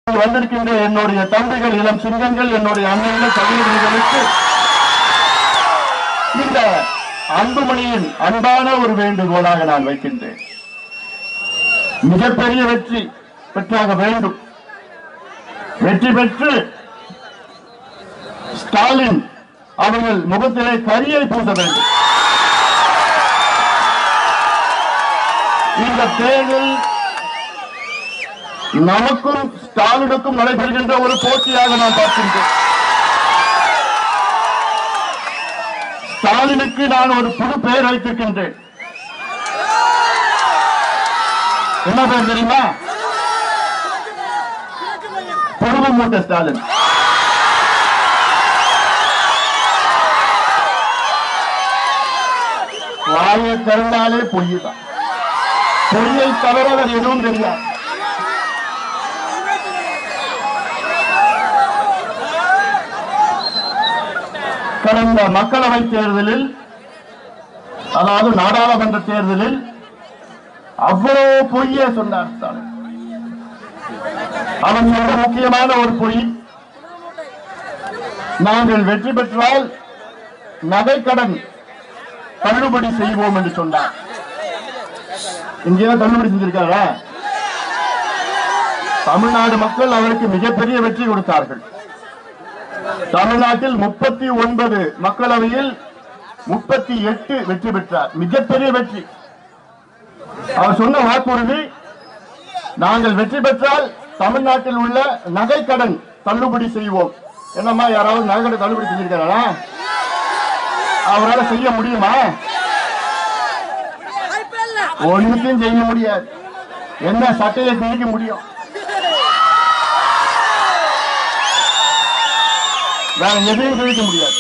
வந்திருக்கின்ற என்னுடைய தம்பிகள் இளம் சிங்கங்கள் என்னுடைய அண்ணன்கள் சகோதரிகளுக்கு இந்த அன்புமணியின் அன்பான ஒரு வேண்டுகோளாக நான் வைக்கின்றேன் மிகப்பெரிய வெற்றி பெற்றாக வேண்டும் வெற்றி பெற்று ஸ்டாலின் அவர்கள் முகத்திலே கரியை பூச வேண்டும் இந்த தேர்தல் நமக்கும் ஸ்டாலினுக்கும் நடைபெறுகின்ற ஒரு போட்டியாக நான் பார்க்கின்றேன் ஸ்டாலினுக்கு நான் ஒரு புது பெயர் வைத்திருக்கின்றேன் என்ன பேர் தெரியுமா புழுவு மூட்டை ஸ்டாலின் வாயை திறந்தாலே பொய் தான் பொய்யை தவிர வேறு எதுவும் தெரியாது கடந்த மக்களவை தேர்தலில் அதாவது நாடாளுமன்ற தேர்தலில் அவ்வளவு பொய்யே சொன்னார் ஸ்டாலின் அவன் சொன்ன முக்கியமான ஒரு பொய் நாங்கள் வெற்றி பெற்றால் நகைக்கடன் தள்ளுபடி செய்வோம் என்று சொன்னார் இங்கேதான் தள்ளுபடி செஞ்சிருக்காரா தமிழ்நாடு மக்கள் அவருக்கு மிகப்பெரிய வெற்றி கொடுத்தார்கள் தமிழ்நாட்டில் முப்பத்தி ஒன்பது மக்களவையில் முப்பத்தி எட்டு வெற்றி பெற்றார் மிகப்பெரிய வெற்றி அவர் சொன்ன வாக்குறுதி நாங்கள் வெற்றி பெற்றால் தமிழ்நாட்டில் உள்ள நகைக்கடன் தள்ளுபடி செய்வோம் என்னம்மா யாராவது நகைக்கடன் தள்ளுபடி செஞ்சிருக்காரா அவரால் செய்ய முடியுமா ஒண்ணுத்தையும் செய்ய முடியாது என்ன சட்டையை கிழிக்க முடியும் வேற எதையும் கிழிக்க முடியாது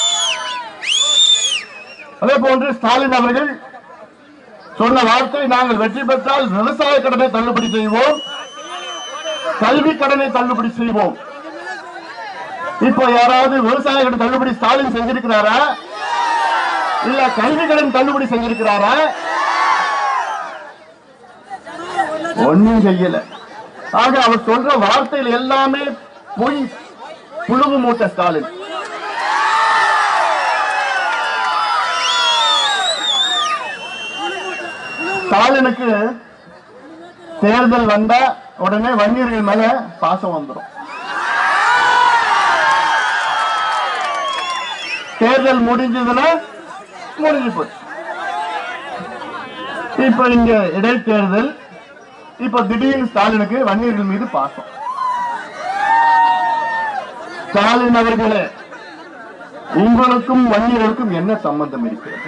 அதே போன்று ஸ்டாலின் அவர்கள் சொன்ன வார்த்தை நாங்கள் வெற்றி பெற்றால் விவசாய கடனை தள்ளுபடி செய்வோம் கல்வி கடனை தள்ளுபடி செய்வோம் இப்போ யாராவது விவசாய கடன் தள்ளுபடி ஸ்டாலின் செஞ்சிருக்கிறாரா இல்ல கல்வி கடன் தள்ளுபடி செஞ்சிருக்கிறாரா ஒன்னும் செய்யல ஆக அவர் சொல்ற வார்த்தைகள் எல்லாமே பொய் புழுவு மூட்டை ஸ்டாலின் ஸ்டாலினுக்கு தேர்தல் வந்தா உடனே வன்னியர்கள் மேல பாசம் வந்துடும் தேர்தல் முடிஞ்சதுன்னா முடிஞ்சு போச்சு இப்ப இங்க இடைத்தேர்தல் இப்ப திடீர்னு ஸ்டாலினுக்கு வன்னியர்கள் மீது பாசம் ஸ்டாலின் அவர்களே உங்களுக்கும் வன்னியர்களுக்கும் என்ன சம்பந்தம் இருக்கிறது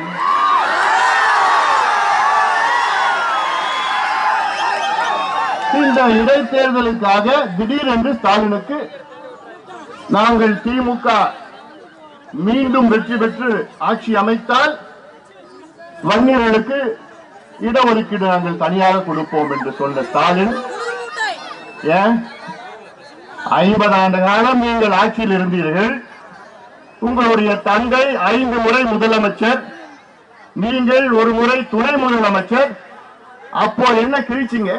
இந்த இடைத்தேர்தலுக்காக திடீரென்று ஸ்டாலினுக்கு நாங்கள் திமுக மீண்டும் வெற்றி பெற்று ஆட்சி அமைத்தால் வன்னியர்களுக்கு இடஒதுக்கீடு நாங்கள் தனியாக கொடுப்போம் என்று சொன்ன ஸ்டாலின் ஏன் ஐம்பது ஆண்டு காலம் நீங்கள் ஆட்சியில் இருந்தீர்கள் உங்களுடைய தந்தை ஐந்து முறை முதலமைச்சர் நீங்கள் ஒரு முறை துணை முதலமைச்சர் அப்போ என்ன கிழிச்சிங்க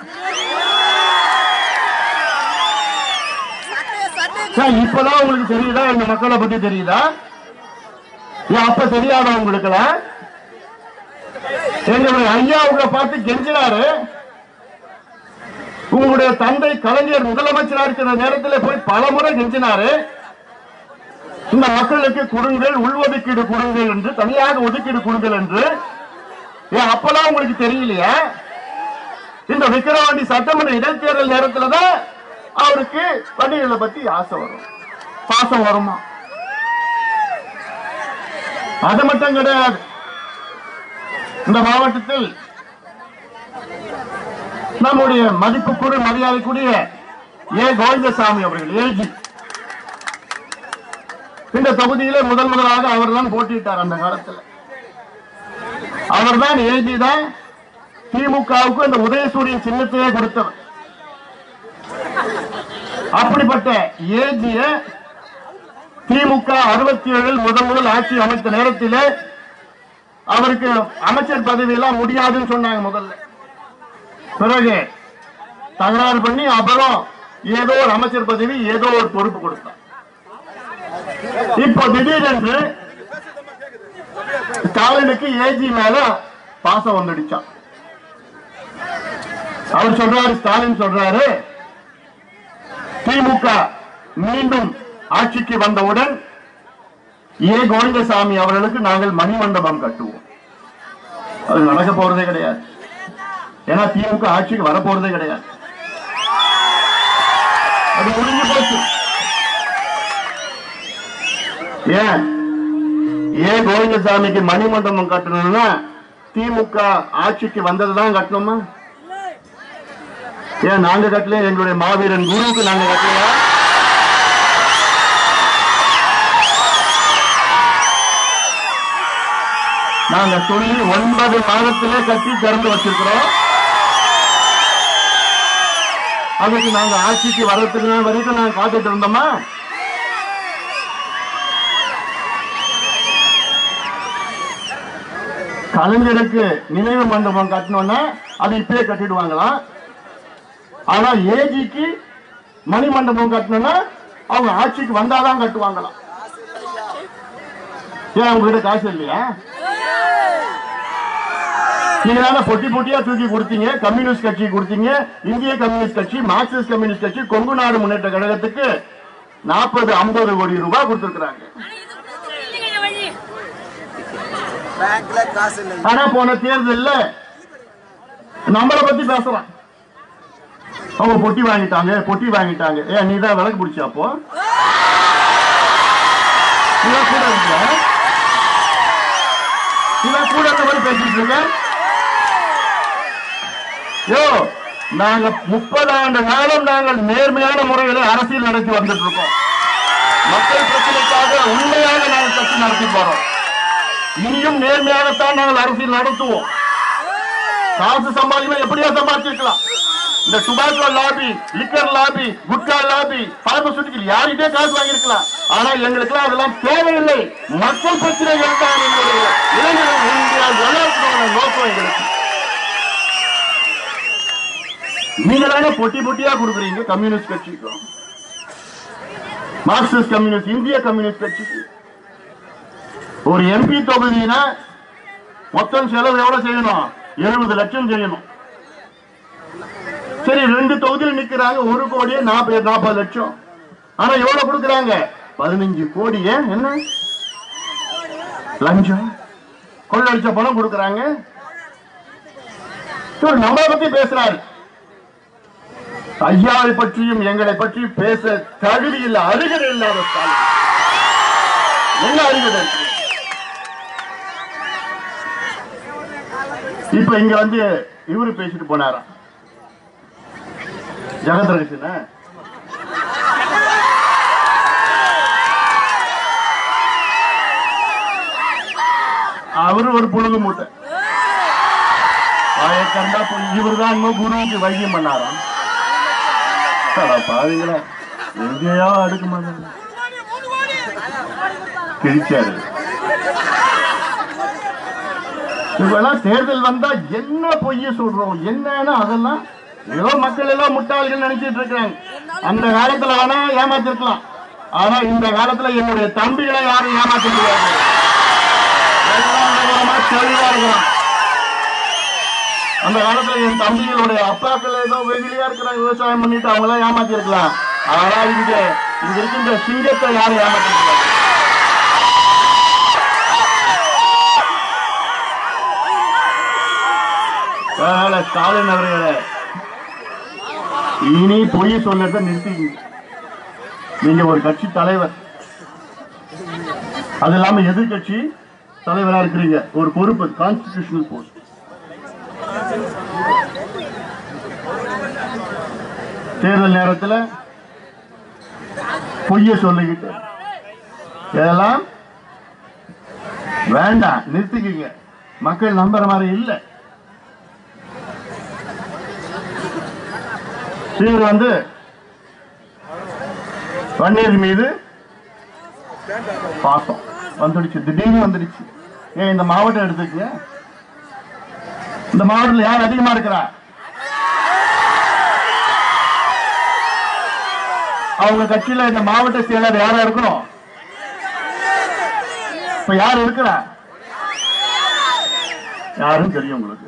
சார், இப்பதான் உங்களுக்கு தெரியுதா இந்த மக்களை பத்தி தெரியுதா ஏன் அப்ப தெரியாதா உங்களுக்குலாம் எங்களுடைய ஐயா உங்களை பார்த்து கெஞ்சினாரு உங்களுடைய தந்தை கலைஞர் முதலமைச்சரா இருக்கிற நேரத்தில் போய் பல முறை கெஞ்சினாரு இந்த மக்களுக்கு கொடுங்கள் உள்ஒதுக்கீடு கொடுங்கள் என்று தனியாக ஒதுக்கீடு கொடுங்கள் என்று ஏன் அப்பெல்லாம் உங்களுக்கு தெரியலையா இந்த விக்கிரவாண்டி சட்டமன்ற இடைத்தேர்தல் நேரத்துல தான் அவருக்கு வண்டிகளை பத்தி ஆசை வரும் பாசம் வருமா அது மட்டும் கிடையாது இந்த மாவட்டத்தில் நம்முடைய மதிப்புக்குரிய மரியாதைக்குரிய ஏ கோவிந்தசாமி அவர்கள் ஏஜி இந்த தொகுதியிலே முதல் முதலாக அவர்தான் போட்டியிட்டார் அந்த காலத்தில் அவர்தான் ஏஜி தான் திமுகவுக்கு அந்த உதயசூரியன் சின்னத்தையே கொடுத்தவர் அப்படிப்பட்ட ஏஜிய திமுக அறுபத்தி ஏழில் முதல் முதல் ஆட்சி அமைத்த நேரத்திலே அவருக்கு அமைச்சர் பதவி எல்லாம் முடியாதுன்னு சொன்னாங்க முதல்ல பிறகு தகராறு பண்ணி அப்புறம் ஏதோ ஒரு அமைச்சர் பதவி ஏதோ ஒரு பொறுப்பு கொடுத்தான் இப்போ திடீரென்று ஸ்டாலினுக்கு ஏஜி மேல பாசம் வந்துடுச்சான் அவர் சொல்றாரு ஸ்டாலின் சொல்றாரு திமுக மீண்டும் ஆட்சிக்கு வந்தவுடன் ஏ கோவிந்தசாமி அவர்களுக்கு நாங்கள் மணிமண்டபம் கட்டுவோம் அது நடக்க போறதே கிடையாது ஏன்னா திமுக ஆட்சிக்கு வர போறதே கிடையாது அது முடிஞ்சு போச்சு ஏன் ஏ கோவிந்தசாமிக்கு மணிமண்டபம் கட்டணும்னா திமுக ஆட்சிக்கு வந்ததுதான் கட்டணுமா ஏன் நாங்க கட்டல எங்களுடைய மாவீரன் குருவுக்கு நாங்க கட்டலையா நாங்க சொல்லி ஒன்பது மாதத்திலே கட்டி திறந்து வச்சிருக்கிறோம் அதுக்கு நாங்க ஆட்சிக்கு வர்றதுக்கு நாள் வரைக்கும் நாங்க காத்துட்டு இருந்தோமா கலைஞருக்கு நினைவு மண்டபம் கட்டணும்னா அது இப்பயே கட்டிடுவாங்களாம் ஆனா ஏஜிக்கு மணி மண்டபம் கட்டணும்னா அவங்க ஆட்சிக்கு வந்தாதான் கட்டுவாங்களாம் ஏன் உங்ககிட்ட காசு இல்லையா நீங்க தானே பொட்டி பொட்டியா தூக்கி கொடுத்தீங்க கம்யூனிஸ்ட் கட்சி கொடுத்தீங்க இந்திய கம்யூனிஸ்ட் கட்சி மார்க்சிஸ்ட் கம்யூனிஸ்ட் கட்சி கொங்கு நாடு முன்னேற்ற கழகத்துக்கு நாற்பது ஐம்பது கோடி ரூபாய் கொடுத்திருக்கிறாங்க பேங்க்ல காசு இல்லை ஆனா போன தேர்தல்ல நம்மள பத்தி பேசுறான் அவங்க பொட்டி வாங்கிட்டாங்க பொட்டி வாங்கிட்டாங்க ஏன் நீ தான் விளக்கு பிடிச்ச அப்போ இவன் கூட இருக்க இவன் கூட இருந்த மாதிரி பேசிட்டு இருக்க யோ நாங்க முப்பது ஆண்டு காலம் நாங்கள் நேர்மையான முறையில் அரசியல் நடத்தி வந்துட்டு இருக்கோம் மக்கள் பிரச்சனைக்காக உண்மையாக நாங்கள் கட்சி நடத்தி போறோம் இனியும் நேர்மையாகத்தான் நாங்கள் அரசியல் நடத்துவோம் காசு சம்பாதிக்கணும் எப்படியா சம்பாதிச்சிருக்கலாம் இந்த tobacco lobby liquor lobby gutka lobby pharmaceutical யார்கிட்டயே காசு வாங்கியிருக்கலாம் ஆனா எங்களுக்கு அதெல்லாம் தேவையில்லை மக்கள் பிரச்சனைகள் தான் எங்களுடைய இளைஞர்கள் இந்தியா வளர்க்கணும்னு நோக்கம் எங்களுக்கு நீங்க தானே பொட்டி பொட்டியா கொடுக்குறீங்க கம்யூனிஸ்ட் கட்சிக்கும் மார்க்சிஸ்ட் கம்யூனிஸ்ட் இந்திய கம்யூனிஸ்ட் கட்சிக்கு ஒரு எம்பி தொகுதினா மொத்தம் செலவு எவ்வளவு செய்யணும் எழுபது லட்சம் செய்யணும் சரி ரெண்டு தொகுதியில் நிக்கிறாங்க ஒரு கோடியே நாற்பது நாற்பது லட்சம் ஆனா எவ்வளவு கொடுக்கறாங்க பதினஞ்சு கோடி ஏன் என்ன லஞ்சம் கொள்ளடிச்ச பணம் கொடுக்கறாங்க இவர் நம்மளை பத்தி பேசுறாரு ஐயாவை பற்றியும் எங்களை பற்றி பேச தகுதி இல்ல அருகதை இல்லாத ஸ்டாலின் என்ன அருகதை இருக்கு? இப்ப இங்க வந்து இவரு பேசிட்டு போனாராம் ஜெகத் ரகசியன அவரு ஒரு புழுகு மூட்டை வாயை கண்டா போய் இவர் தான் குருவுக்கு வைத்தியம் பண்ணாராம் அட பாருங்களா எங்கேயோ அடுக்க மாட்டாங்க கிழிச்சாரு இப்பெல்லாம் தேர்தல் வந்தா என்ன பொய்ய சொல்றோம் என்னன்னு அதெல்லாம் ஏதோ மக்கள் எல்லாம் முட்டாள்கள் நினைச்சிட்டு இருக்காங்க அந்த காலத்துல வேணா ஏமாத்திருக்கலாம் ஆனா இந்த காலத்துல என்னுடைய தம்பிகளை யாரும் ஏமாத்த முடியாது எல்லாம் விவரமா தெளிவா இருக்கிறான் அந்த காலத்துல என் தம்பிகளுடைய அப்பாக்கள் ஏதோ வெகுளியா இருக்கிறாங்க விவசாயம் பண்ணிட்டு அவங்க எல்லாம் ஏமாத்தி இருக்கலாம் ஆனா இங்க இங்க இருக்கின்ற சிங்கத்தை யாரும் ஏமாத்த முடியாது அதனால ஸ்டாலின் அவர்களே இனி பொய் சொன்னதை நிறுத்திங்க நீங்க ஒரு கட்சி தலைவர் அது இல்லாம எதிர்கட்சி தலைவரா இருக்கிறீங்க ஒரு பொறுப்பு கான்ஸ்டிடியூஷனல் போஸ்ட் தேர்தல் நேரத்தில் பொய்ய சொல்லிக்கிட்டு இதெல்லாம் வேண்டாம் நிறுத்திக்கங்க மக்கள் நம்புற மாதிரி இல்லை இவர் வந்து பன்னீர் மீது பாசம் வந்துடுச்சு திடீர்னு வந்துடுச்சு ஏன் இந்த மாவட்டம் எடுத்துக்கங்க இந்த மாவட்டத்தில் யார் அதிகமா இருக்கிறா அவங்க கட்சியில இந்த மாவட்ட செயலர் யாரா இருக்கணும் இப்ப யார் இருக்கிறா யாரும் தெரியும் உங்களுக்கு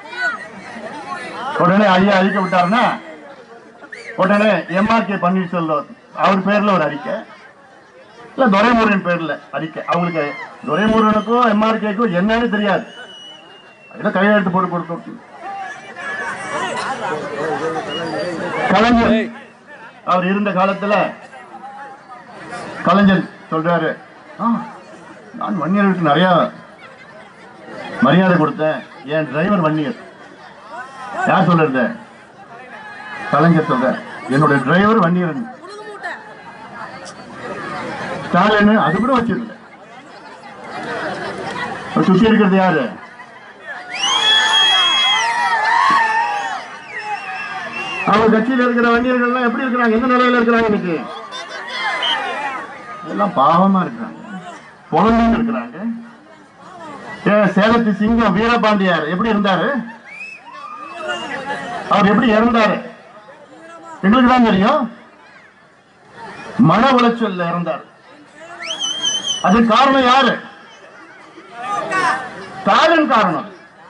உடனே ஐயா அறிக்கை விட்டாருன்னா உடனே எம்ஆர்கே பன்னீர்செல்வம் அவர் பேர்ல ஒரு அறிக்கை இல்ல துரைமுருகன் பேர்ல அறிக்கை அவங்களுக்கு துரைமுருகனுக்கும் எம்ஆர்கேக்கும் என்னன்னு தெரியாது அதுல கையெழுத்து போட்டு கொடுத்து கலைஞர் அவர் இருந்த காலத்துல கலைஞர் சொல்றாரு "ஆ, நான் வன்னியர்களுக்கு நிறைய மரியாதை கொடுத்தேன் என் டிரைவர் வன்னியர் யார் சொல்றது கலைஞர் சொல்ற என்னுடைய டிரைவர் வன்னியர் ஸ்டாலின் அது கூட வச்சிருந்த சுத்தி இருக்கிறது யாரு அவங்க கட்சியில இருக்கிற வன்னியர்கள் எல்லாம் எப்படி இருக்கிறாங்க எந்த நிலையில இருக்கிறாங்க இன்னைக்கு எல்லாம் பாவமா இருக்கிறாங்க புலம்பின்னு இருக்கிறாங்க ஏன் சேலத்து சிங்கம் வீரபாண்டியார் எப்படி இருந்தாரு அவர் எப்படி இறந்தாரு எங்களுக்கு தான் தெரியும் மன உளைச்சல்ல இறந்தார் அது காரணம் யாரு ஸ்டாலின் காரணம்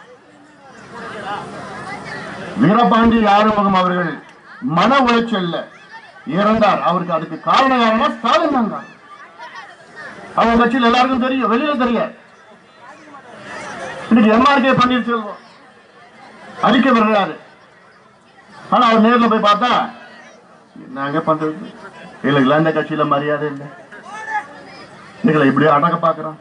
வீரபாண்டி ஆறுமுகம் அவர்கள் மன உளைச்சல்ல இறந்தார் அவருக்கு அதுக்கு காரணம் யாருன்னா ஸ்டாலின் தான் காரணம். அவங்க கட்சியில் எல்லாருக்கும் தெரியும் வெளியில தெரியாது இன்னைக்கு எம்ஆர்கே பன்னீர்செல்வம் அறிக்கை விடுறாரு ஆனா அவர் நேர்ல போய் பார்த்தா நாங்க பண்றது இல்லைங்களா இந்த கட்சியில மரியாதை இல்லை எங்களை இப்படி அடக்க பாக்குறோம்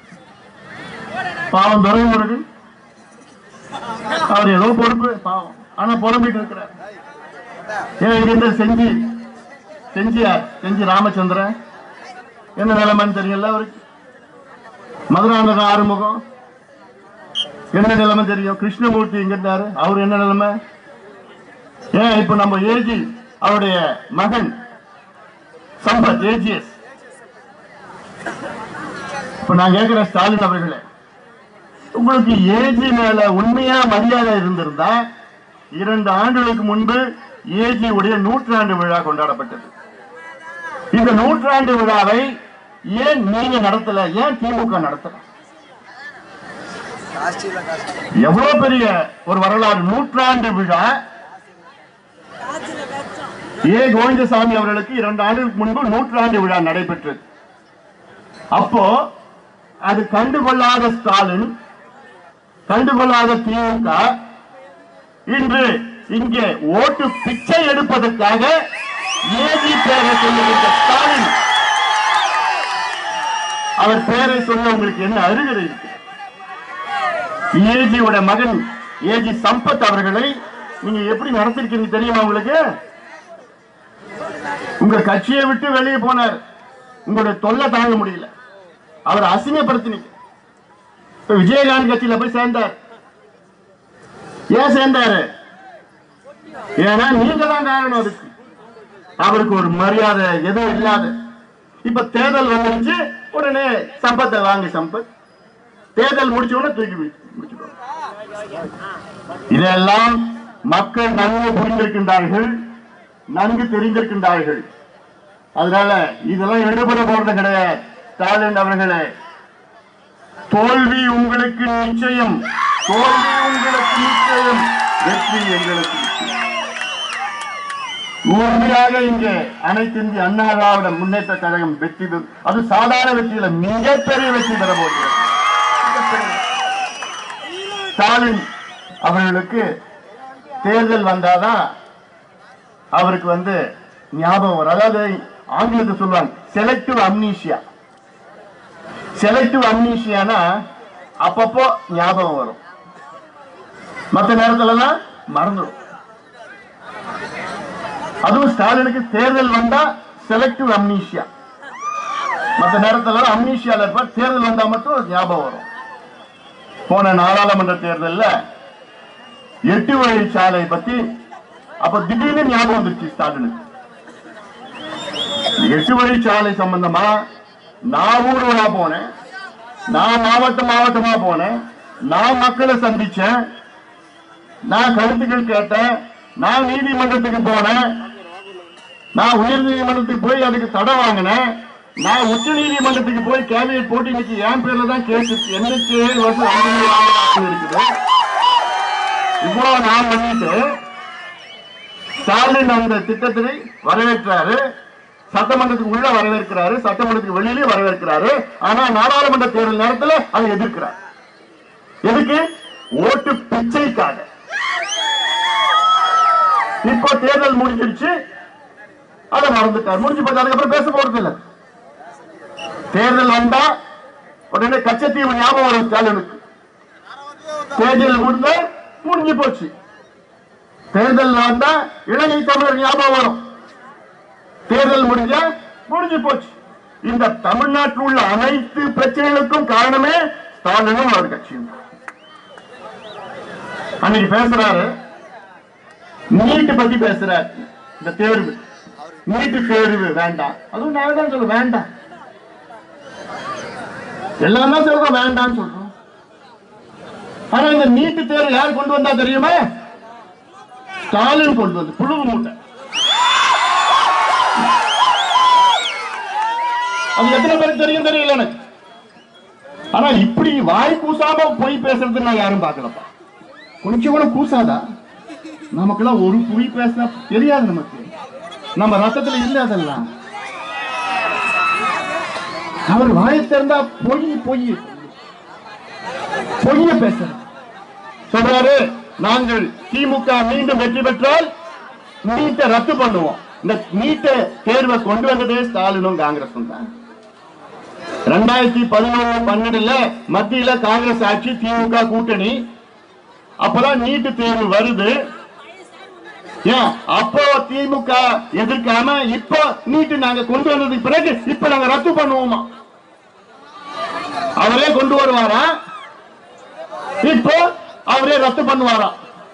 பாவம் துரைமுருகன் அவர் ஏதோ பொறுப்பு பாவம் ஆனா புலம்பிட்டு இருக்கிறார் ஏன் இங்க இருந்து செஞ்சி செஞ்சியார் செஞ்சி ராமச்சந்திரன் என்ன நிலைமைன்னு தெரியல அவருக்கு மதுராந்தகம் ஆறுமுகம் என்ன நிலைமை தெரியும் கிருஷ்ணமூர்த்தி இங்க இருந்தாரு அவர் என்ன நிலைமை ஏன் இப்ப நம்ம ஏஜி அவருடைய மகன் சம்பத் ஏஜிஎஸ் இப்ப நான் கேட்கிறேன் ஸ்டாலின் அவர்களே உங்களுக்கு ஏஜி மேல உண்மையா மரியாதை இருந்திருந்தா இரண்டு ஆண்டுகளுக்கு முன்பு ஏஜி உடைய நூற்றாண்டு விழா கொண்டாடப்பட்டது இந்த நூற்றாண்டு விழாவை ஏன் நீங்க நடத்தல ஏன் திமுக நடத்தல காஸ்டில காஸ்ட் எவ்வளவு பெரிய ஒரு வரலாறு நூற்றாண்டு விழா ஏ கோவிந்தசாமி அவர்களுக்கு இரண்டு ஆண்டுகளுக்கு முன்பு நூற்றாண்டு விழா நடைபெற்றது அப்போ அது கண்டுகொள்ளாத ஸ்டாலின் கண்டுகொள்ளாத திமுக இன்று இங்கே ஓட்டு பிச்சை எடுப்பதற்காக ஏஜி பேரை சொல்லுகின்ற ஸ்டாலின் அவர் பேரை சொல்ல உங்களுக்கு என்ன அருகதை இருக்கு ஏஜியோட மகன் ஏஜி சம்பத் அவர்களை நீங்க எப்படி நடத்திருக்கீங்க தெரியுமா உங்களுக்கு உங்க கட்சியை விட்டு வெளியே போனார் உங்களுடைய தொல்லை தாங்க முடியல அவர் அசிங்கப்படுத்தினீங்க இப்ப விஜயகாந்த் கட்சியில போய் சேர்ந்தார் ஏன் சேர்ந்தாரு ஏன்னா நீங்க தான் காரணம் அதுக்கு அவருக்கு ஒரு மரியாதை எதுவும் இல்லாத இப்ப தேர்தல் வந்துருச்சு உடனே சம்பத்தை வாங்க சம்பத் தேர்தல் முடிச்ச உடனே தூக்கி வி- முடிச்சுடுவாங்க இதெல்லாம் மக்கள் நன்கு புரிந்திருக்கின்றார்கள் நன்கு தெரிந்திருக்கின்றார்கள் அதனால இதெல்லாம் எடுபட போறது கிடையாது ஸ்டாலின் அவர்களே தோல்வி உங்களுக்கு நிச்சயம் தோல்வி உங்களுக்கு நிச்சயம் வெற்றி எங்களுக்கு நிச்சயம். உறுதியாக இங்கே அனைத்து இந்திய அண்ணா திராவிட முன்னேற்ற கழகம் வெற்றி பெறும் அது சாதாரண வெற்றியில மிகப்பெரிய வெற்றி பெற போகிறது மிகப்பெரிய. ஸ்டாலின் அவர்களுக்கு தேர்தல் வந்தாதான் அவருக்கு வந்து ஞாபகம் வரும் அதாவது ஆங்கிலத்தில் சொல்லுவாங்க செலக்டிவ் அம்னீஷியா செலக்டிவ் அம்னீஷியானா அப்பப்போ ஞாபகம் வரும் மற்ற நேரத்துலலாம் மறந்துடும் அதுவும் ஸ்டாலினுக்கு தேர்தல் வந்தா செலக்டிவ் அம்னீஷியா மற்ற நேரத்துல அம்னீஷியால இருப்பார் தேர்தல் வந்தா மட்டும் ஞாபகம் வரும் போன நாடாளுமன்ற தேர்தல்ல எட்டு வழி சாலை பத்தி அப்ப திடீர்னு ஞாபகம் வந்துருச்சு ஸ்டாலினுக்கு எட்டு வழி சாலை சம்பந்தமா நான் ஊர் ஊரா போனேன் நான் மாவட்ட மாவட்டமா போனேன் நான் மக்களை சந்திச்சேன் நான் கருத்துக்கள் கேட்டேன் நான் நீதிமன்றத்துக்கு போனேன் நான் உயர் நீதிமன்றத்துக்கு போய் அதுக்கு தடை வாங்கினேன் நான் உச்ச நீதிமன்றத்துக்கு போய் கேவியட் போட்டு இன்னைக்கு என் பேர்ல தான் கேஸ் இருக்கு எண்பத்தி ஏழு வருஷம் அஞ்சு ஆண்டு இருக்குது இவ்வளவு நான் பண்ணிட்டு ஸ்டாலின் அந்த திட்டத்தை வரவேற்றாரு சட்டமன்றத்துக்கு உள்ள வரவேற்கிறாரு சட்டமன்றத்துக்கு வெளியிலே வரவேற்கிறாரு ஆனா நாடாளுமன்ற தேர்தல் நேரத்துல அதை எதிர்க்கிறார் எதுக்கு ஓட்டு பிச்சைக்காக இப்போ தேர்தல் முடிஞ்சிருச்சு அதை மறந்துட்டார் முடிஞ்சு போச்சு அதுக்கப்புறம் பேச போறது இல்ல தேர்தல் வந்தா உடனே கச்சத்தீவு ஞாபகம் வரும் ஸ்டாலினுக்கு தேர்தல் முடிந்த முடிஞ்சு போச்சு தேர்தல் வந்தா இலங்கை தமிழர் ஞாபகம் வரும் தேர்தல் முடிஞ்சா முடிஞ்சு போச்சு இந்த தமிழ்நாட்டில் உள்ள அனைத்து பிரச்சனைகளுக்கும் காரணமே ஸ்டாலினும் அவர் கட்சியும் தான். அன்னைக்கு பேசுறாரு நீட்டு பத்தி பேசுறாரு இந்த தேர்வு நீட்டு தேர்வு வேண்டாம் அதுவும் நான் தான் சொல்ல வேண்டாம் எல்லாம் தான் சொல்றோம் வேண்டாம்னு சொல்றோம் ஆனா இந்த நீட்டு தேர்வு யார் கொண்டு வந்தா தெரியுமா ஸ்டாலின் கொண்டு வந்து புழுவு மூட்டை அது எத்தனை பேருக்கு தெரியும் தெரியல எனக்கு ஆனா இப்படி வாய் கூசாம போய் பேசுறது நான் யாரும் பார்க்கலப்பா கொஞ்சம் கூட கூசாதா நமக்கெல்லாம் ஒரு பொய் பேசினா தெரியாது நமக்கு நம்ம ரத்தத்துல இல்ல அதெல்லாம் அவர் வாயை திறந்தா பொய் பொய் பொய்ய பேசுற சொல்றாரு நாங்கள் திமுக மீண்டும் வெற்றி பெற்றால் நீட்டை ரத்து பண்ணுவோம் இந்த நீட்ட தேர்வை கொண்டு வந்ததே ஸ்டாலினும் காங்கிரஸும் தான் ரெண்டாயிரத்தி பதினொன்று பன்னெண்டுல மத்தியில காங்கிரஸ் ஆட்சி திமுக கூட்டணி அப்பதான் நீட்டு தேர்வு வருது ஏன் அப்போ திமுக எதிர்க்காம இப்போ நீட்டு நாங்க கொண்டு வந்ததுக்கு பிறகு இப்ப நாங்க ரத்து பண்ணுவோமா அவரே கொண்டு வருவாரா இப்போ அவரே ரத்து பண்ணுவாரா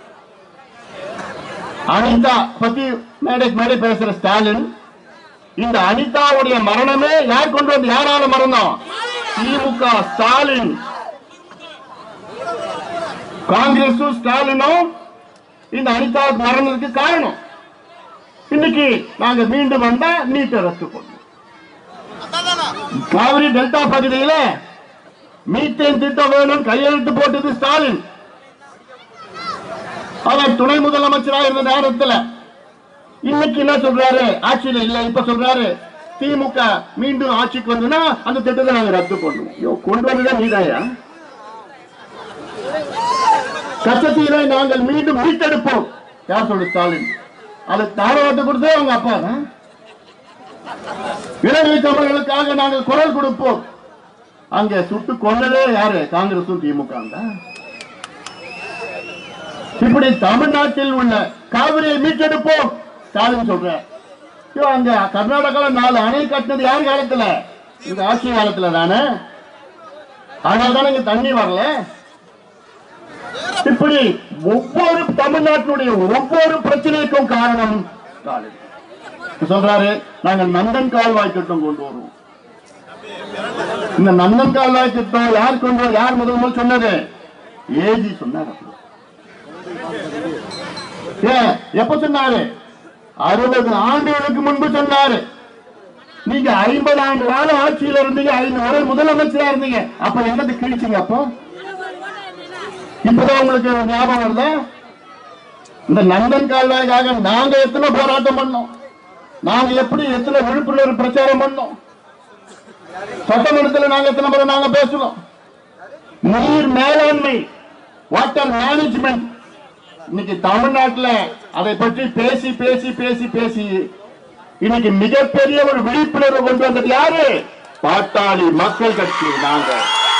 அனிதா பத்தி மேடை மேடை பேசுற ஸ்டாலின் இந்த அனிதாவுடைய மரணமே யார் கொண்டு வந்து யாரால மரணம் திமுக ஸ்டாலின் காங்கிரஸும் ஸ்டாலினும் இந்த அனிதாவுக்கு மரணத்துக்கு காரணம் இன்னைக்கு நாங்க மீண்டும் வந்தா நீட்டை ரத்து பண்ணுவோம் காவிரி டெல்டா பகுதியில மீத்தேன் திட்டம் வேணும் கையெழுத்து போட்டது ஸ்டாலின் அவர் துணை முதலமைச்சராக இருந்த நேரத்தில் இன்னைக்கு என்ன சொல்றாரு ஆட்சியில இல்ல இப்ப சொல்றாரு திமுக மீண்டும் ஆட்சிக்கு வந்ததுன்னா அந்த திட்டத்தை நாங்க ரத்து பண்ணுவோம் ஐயோ, கொண்டு வந்ததே நீதாயா கச்சத்தீரை நாங்கள் மீண்டும் மீட்டெடுப்போம் யார் சொல்லு ஸ்டாலின் அது தாரவாட்டு கொடுத்தே அவங்க அப்பா தான் இலங்கை தமிழர்களுக்காக நாங்கள் குரல் கொடுப்போம் அங்க சுட்டு கொண்டதே யாரு காங்கிரசும் திமுக தான் இப்படி தமிழ்நாட்டில் உள்ள காவிரியை மீட்டெடுப்போம் ஸ்டாலின் சொல்ற ஐயோ, அங்க கர்நாடகால நாலு அணை கட்டினது யார் காலத்துல இந்த ஆட்சி காலத்துல தானே அதனால தானே இங்க தண்ணி வரல இப்படி ஒவ்வொரு தமிழ்நாட்டினுடைய ஒவ்வொரு பிரச்சனைக்கும் காரணம் ஸ்டாலின் சொல்றாரு நாங்க நந்தன் கால்வாய் திட்டம் கொண்டு வருவோம் இந்த நந்தன் கால்வாய் திட்டம் யார் கொண்டு வர- யார் முதல் முதல் சொன்னது ஏஜி சொன்னார் அப்படி. ஏன் எப்ப சொன்னாரு அறுபது ஆண்டுகளுக்கு முன்பு சொன்னாரு நீங்க ஐம்பது ஆண்டு கால ஆட்சியில இருந்தீங்க ஐந்து முறை முதலமைச்சரா இருந்தீங்க அப்ப என்னது கிழிச்சிங்க அப்போ இப்பதான் உங்களுக்கு ஞாபகம் வருதா இந்த நந்தன் கால்வாய்க்காக நாங்க எத்தனை போராட்டம் பண்ணோம் நாங்க எப்படி எத்தனை விழிப்புணர்வு பிரச்சாரம் பண்ணோம் சட்டமன்றத்தில் நாங்க எத்தனை முறை நாங்க பேசணும் நீர் மேலாண்மை வாட்டர் மேனேஜ்மெண்ட் இன்னைக்கு தமிழ்நாட்டுல அதை பற்றி பேசி பேசி பேசி பேசி இன்னைக்கு மிகப்பெரிய ஒரு விழிப்புணர்வு கொண்டு வந்தது யாரு பாட்டாளி மக்கள் கட்சி நாங்க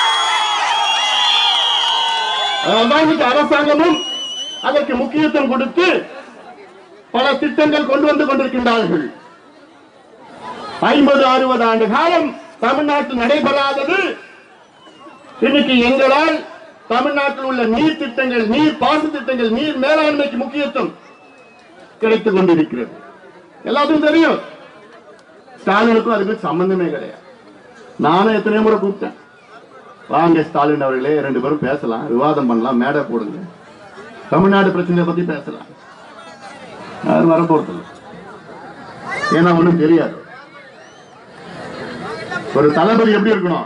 அதனால்தான் இன்னைக்கு அரசாங்கமும் அதற்கு முக்கியத்துவம் கொடுத்து பல திட்டங்கள் கொண்டு வந்து கொண்டிருக்கின்றார்கள் ஐம்பது அறுபது ஆண்டு காலம் தமிழ்நாட்டில் நடைபெறாதது இன்னைக்கு எங்களால் தமிழ்நாட்டில் உள்ள நீர் திட்டங்கள் நீர் பாசு திட்டங்கள் நீர் மேலாண்மைக்கு முக்கியத்துவம் கிடைத்துக் கொண்டிருக்கிறது எல்லாத்துக்கும் தெரியும் ஸ்டாலினுக்கும் அதுக்கு சம்பந்தமே கிடையாது நானும் எத்தனை முறை கூப்பிட்டேன் வாங்க ஸ்டாலின் அவர்களே ரெண்டு பேரும் பேசலாம் விவாதம் பண்ணலாம் மேடை போடுங்க தமிழ்நாடு பிரச்சனையை பத்தி பேசலாம் யாரும் வர போறது ஏன்னா ஒண்ணும் தெரியாது ஒரு தளபதி எப்படி இருக்கணும்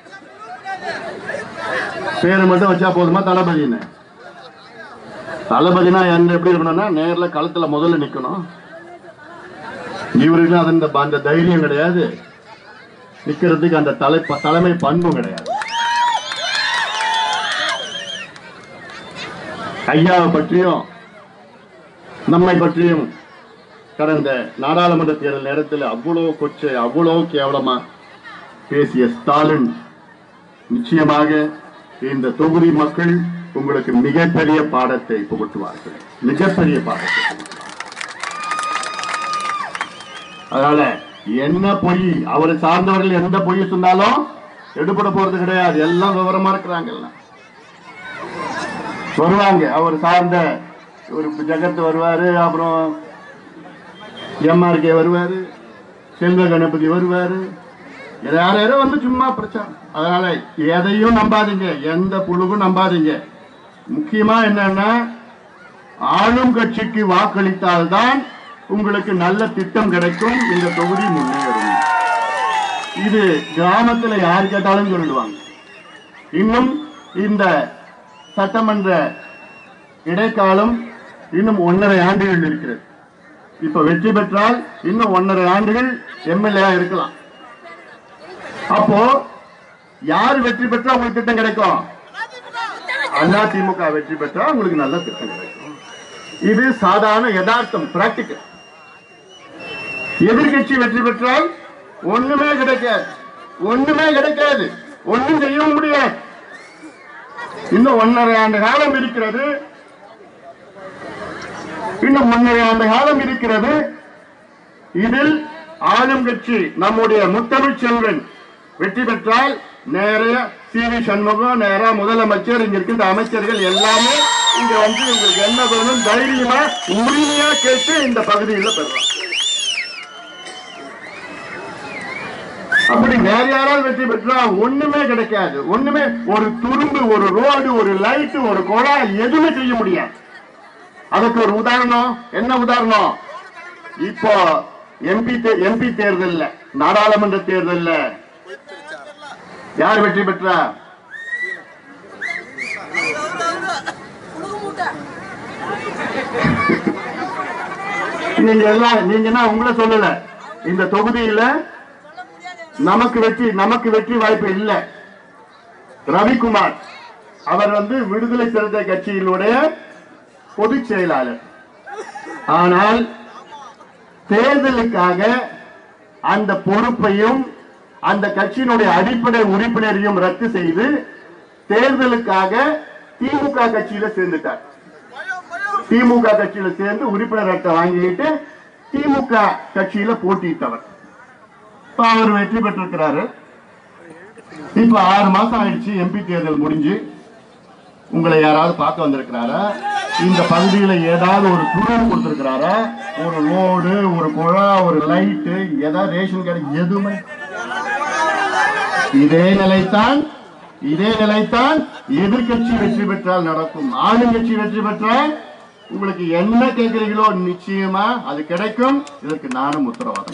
பேரை மட்டும் வச்சா போதுமா தளபதின்னு தளபதினா என்ன எப்படி இருக்கணும்னா நேர்ல களத்துல முதல்ல நிக்கணும் இவருக்கு அது அந்த- அந்த தைரியம் கிடையாது நிக்கிறதுக்கு அந்த தலை தலைமை பண்பும் கிடையாது ஐயாவை பற்றியும் நம்மை பற்றியும் கடந்த நாடாளுமன்ற தேர்தல் நேரத்தில் அவ்வளவு கொச்சை அவ்வளவு கேவலமா பேசிய ஸ்டாலின் நிச்சயமாக இந்த தொகுதி மக்கள் உங்களுக்கு மிகப்பெரிய பாடத்தை புகட்டுவார்கள் மிகப்பெரிய பாடத்தை அதனால என்ன பொய் அவரை சார்ந்தவர்கள் எந்த பொய் சொன்னாலும் எடுபட போறது கிடையாது எல்லாம் விவரமா இருக்கிறாங்க எல்லாம் வருவாங்க அவர் சார்ந்த ஒரு ஜெகத் வருவாரு அப்புறம் எம்ஆர்கே வருவாரு செல்வ கணபதி வருவாரு யார் யாரோ வந்து சும்மா பிரச்சாரம் அதனால எதையும் நம்பாதீங்க எந்த புழுவும் நம்பாதீங்க முக்கியமா என்னன்னா ஆளும் கட்சிக்கு வாக்களித்தால்தான் உங்களுக்கு நல்ல திட்டம் கிடைக்கும் இந்த தொகுதி முன்னேறும் இது கிராமத்துல யார் கேட்டாலும் சொல்லிடுவாங்க இன்னும் இந்த சட்டமன்ற இடைக்காலம் இன்னும் ஒன்றரை ஆண்டுகள் இருக்கிறது இப்ப வெற்றி பெற்றால் இன்னும் ஒன்றரை ஆண்டுகள் எம்எல்ஏ இருக்கலாம் அப்போ யார் வெற்றி பெற்றா உங்களுக்கு திட்டம் கிடைக்கும் அண்ணா திமுக வெற்றி பெற்றா உங்களுக்கு நல்ல திட்டம் கிடைக்கும் இது சாதாரண யதார்த்தம் பிராக்டிக்கல் எதிர்கட்சி வெற்றி பெற்றால் ஒண்ணுமே கிடைக்காது ஒண்ணுமே கிடைக்காது ஒண்ணும் செய்யவும் முடியாது இன்னும் ஒன்னரை ஆண்டு காலம் இருக்கிறது இன்னும் ஒன்னரை ஆண்டு காலம் இருக்கிறது இதில் ஆளும் கட்சி நம்முடைய முத்தமிழ் செல்வன் வெற்றி பெற்றால் நேர சி வி சண்முகம் நேரா முதலமைச்சர் இங்க இருக்கின்ற அமைச்சர்கள் எல்லாமே இங்க வந்து உங்களுக்கு என்ன வேணும் தைரியமா உரிமையா கேட்டு இந்த பகுதியில் பெறலாம் அப்படி வேற யாராவது வெற்றி பெற்றா ஒண்ணுமே கிடைக்காது ஒண்ணுமே ஒரு துரும்பு ஒரு ரோடு ஒரு லைட் ஒரு குழாய் எதுவுமே செய்ய முடியாது அதுக்கு ஒரு உதாரணம் என்ன உதாரணம் இப்போ எம்பி எம்பி தேர்தல்ல நாடாளுமன்ற தேர்தல்ல யார் வெற்றி பெற்றா நீங்க எல்லாம் நீங்கன்னா உங்களை சொல்லல இந்த தொகுதியில நமக்கு வெற்றி நமக்கு வெற்றி வாய்ப்பு இல்ல ரவிக்குமார் அவர் வந்து விடுதலை சிறுத்தை கட்சியினுடைய பொதுச் செயலாளர் ஆனால் தேர்தலுக்காக அந்த பொறுப்பையும் அந்த கட்சியினுடைய அடிப்படை உறுப்பினரையும் ரத்து செய்து தேர்தலுக்காக திமுக கட்சியில சேர்ந்துட்டார் திமுக கட்சியில சேர்ந்து உறுப்பினர் அட்டை வாங்கிட்டு திமுக கட்சியில போட்டியிட்டவர் இப்ப அவர் வெற்றி பெற்றிருக்கிறாரு இப்ப ஆறு மாசம் ஆயிடுச்சு எம்பி தேர்தல் முடிஞ்சு உங்களை யாராவது பார்க்க வந்திருக்கிறாரா இந்த பகுதியில ஏதாவது ஒரு குழு கொடுத்திருக்கிறாரா ஒரு லோடு ஒரு குழா ஒரு லைட்டு ஏதாவது ரேஷன் கடை எதுவுமே இதே நிலைத்தான் இதே நிலைத்தான் எதிர்கட்சி வெற்றி பெற்றால் நடக்கும் ஆளுங்கட்சி வெற்றி பெற்றால் உங்களுக்கு என்ன கேட்கிறீங்களோ நிச்சயமா அது கிடைக்கும் இதற்கு நானும் உத்தரவாதம்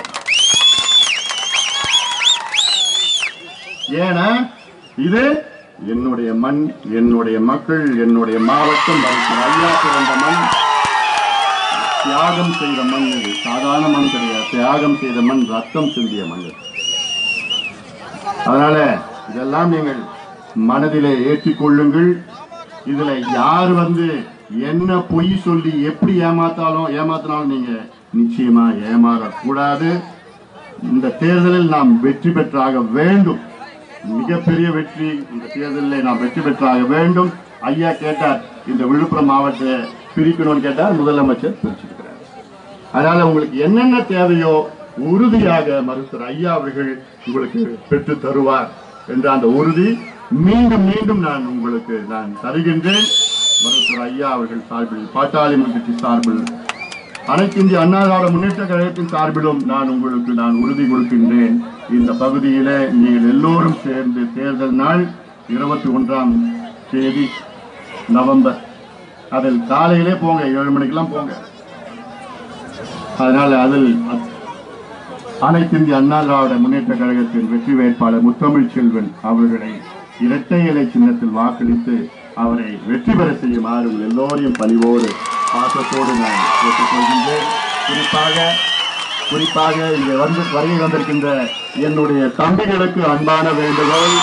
ஏன்னா இது என்னுடைய மண் என்னுடைய மக்கள் என்னுடைய மாவட்டம் மருத்துவர் ஐயா பிறந்த மண் தியாகம் செய்த மண் இது சாதாரண மண் கிடையாது தியாகம் செய்த மண் ரத்தம் சிந்திய மண் இது. அதனால இதெல்லாம் நீங்கள் மனதிலே ஏற்றிக் கொள்ளுங்கள் இதுல யார் வந்து என்ன பொய் சொல்லி எப்படி ஏமாத்தாலும் ஏமாத்தினாலும் நீங்க நிச்சயமா ஏமாறக்கூடாது இந்த தேர்தலில் நாம் வெற்றி பெற்றாக வேண்டும் மிகப்பெரிய வெற்றி இந்த தேர்தலில் நாம் வெற்றி பெற்றாக வேண்டும் ஐயா கேட்டார் இந்த விழுப்புரம் மாவட்டத்தை பிரிக்கணும்னு கேட்டார் முதலமைச்சர் பிரிச்சிருக்கிறார் அதனால உங்களுக்கு என்னென்ன தேவையோ உறுதியாக மருத்துவர் ஐயா அவர்கள் உங்களுக்கு பெற்று தருவார் என்ற அந்த உறுதி மீண்டும் மீண்டும் நான் உங்களுக்கு நான் தருகின்றேன் மருத்துவர் ஐயா அவர்கள் சார்பில் பாட்டாளி கட்சி சார்பில் அனைத்து இந்திய அண்ணா திராவிட முன்னேற்ற கழகத்தின் சார்பிலும் நான் உங்களுக்கு நான் உறுதி கொடுக்கின்றேன் இந்த பகுதியில நீங்கள் எல்லோரும் சேர்ந்து தேர்தல் நாள் இருபத்தி ஒன்றாம் தேதி நவம்பர் அதில் காலையிலே போங்க ஏழு மணிக்கெல்லாம் போங்க அதனால அதில் அத்- அனைத்து இந்திய அண்ணா திராவிட முன்னேற்ற கழகத்தின் வெற்றி வேட்பாளர் முத்தமிழ் செல்வன் அவர்களை இரட்டை இலை சின்னத்தில் வாக்களித்து அவரை வெற்றி பெற செய்யுமாறு உங்கள் எல்லோரையும் பணிவோடு பாசத்தோடு நான் கேட்டுக்கொள்கின்றேன் குறிப்பாக குறிப்பாக இங்கே வந்து வருகை வந்திருக்கின்ற என்னுடைய தம்பிகளுக்கு அன்பான வேண்டுகோள்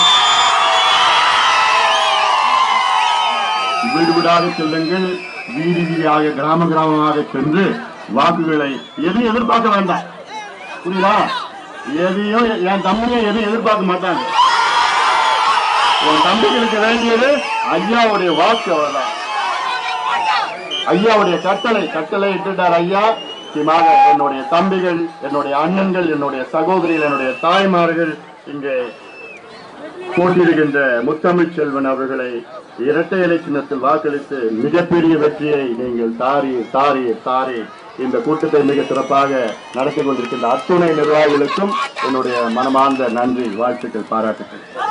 வீடு வீடாக செல்லுங்கள் வீதி வீதியாக கிராம கிராமமாக சென்று வாக்குகளை எதையும் எதிர்பார்க்க வேண்டாம் புரியுதா எதையும் என் தம்பியை எதையும் எதிர்பார்க்க மாட்டாங்க என் தம்பிகளுக்கு வேண்டியது ஐயாவுடைய வாக்கு அவ்வளவுதான் ஐயாவுடைய கட்டளை கட்டளை இட்டுட்டார் ஐயா நிச்சயமாக என்னுடைய தம்பிகள் என்னுடைய அண்ணன்கள் என்னுடைய சகோதரிகள் என்னுடைய தாய்மார்கள் இங்கே போட்டியிடுகின்ற முத்தமிழ் செல்வன் அவர்களை இரட்டை இலை சின்னத்தில் வாக்களித்து மிகப்பெரிய வெற்றியை நீங்கள் தாரி தாரி தாரி இந்த கூட்டத்தை மிக சிறப்பாக நடத்தி கொண்டிருக்கின்ற அத்துணை நிர்வாகிகளுக்கும் என்னுடைய மனமார்ந்த நன்றி வாழ்த்துக்கள் பாராட்டுக்கள்